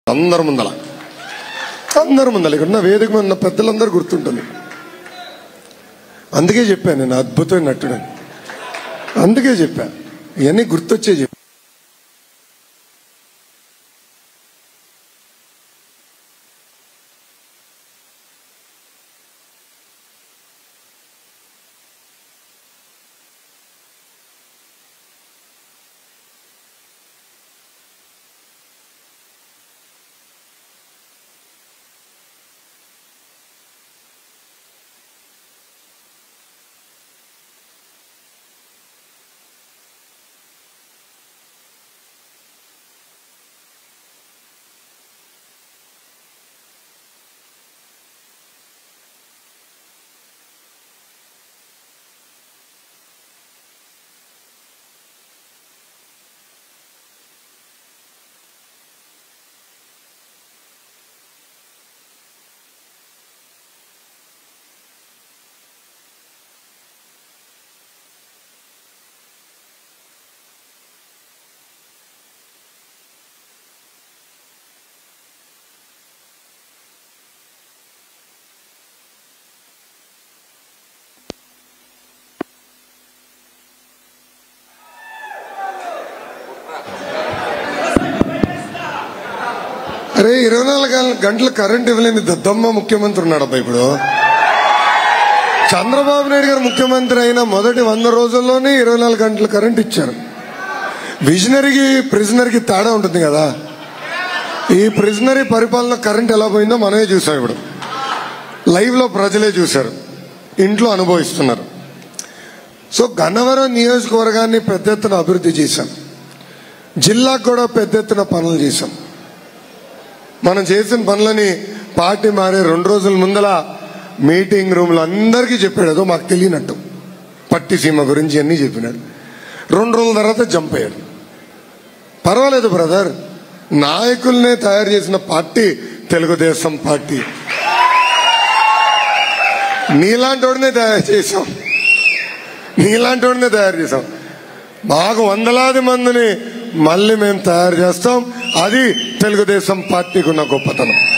అందరి ముందల అందరి ముందల ఇక్కడ ఉన్న వేదిక మీద ఉన్న పెద్దలందరూ గుర్తుంటుంది అందుకే చెప్పాను నేను అద్భుతమైన నటుడని అందుకే చెప్పా ఇవన్నీ గుర్తొచ్చే చెప్పా అరే ఇరవై నాలుగు గం- గంటలు కరెంట్ ఇవ్వలేని దద్దమ్మ ముఖ్యమంత్రి ఉన్నాడబ్బా ఇప్పుడు చంద్రబాబు నాయుడు గారు ముఖ్యమంత్రి అయిన మొదటి వంద రోజుల్లోనే ఇరవై నాలుగు గంటలు కరెంట్ ఇచ్చారు విజనరీకి ప్రిజనర్కి తేడా ఉంటుంది కదా ఈ ప్రిజనరీ పరిపాలన కరెంట్ ఎలా పోయిందో మనమే చూసాం ఇప్పుడు లైవ్ లో ప్రజలే చూశారు ఇంట్లో అనుభవిస్తున్నారు సో గన్నవరం నియోజకవర్గాన్ని పెద్ద ఎత్తున అభివృద్ధి చేశాం జిల్లాకు కూడా పెద్ద ఎత్తున పనులు చేశాం మనం చేసిన పనులని పార్టీ మారే రెండు రోజుల ముందల మీటింగ్ రూమ్ లో అందరికీ చెప్పాడు అదో మాకు తెలియనట్టు పట్టిసీమ గురించి అన్ని చెప్పినాడు రెండు రోజుల తర్వాత జంప్ అయ్యాడు పర్వాలేదు బ్రదర్ నాయకుల్నే తయారు చేసిన పార్టీ తెలుగుదేశం పార్టీ నీలాంటి వాడినే తయారు చేసాం నీలాంటి వాడినే తయారు చేసాం మాకు వందలాది మందిని మళ్ళీ మేము తయారు చేస్తాం అది తెలుగుదేశం పార్టీకి ఉన్న గొప్పతనం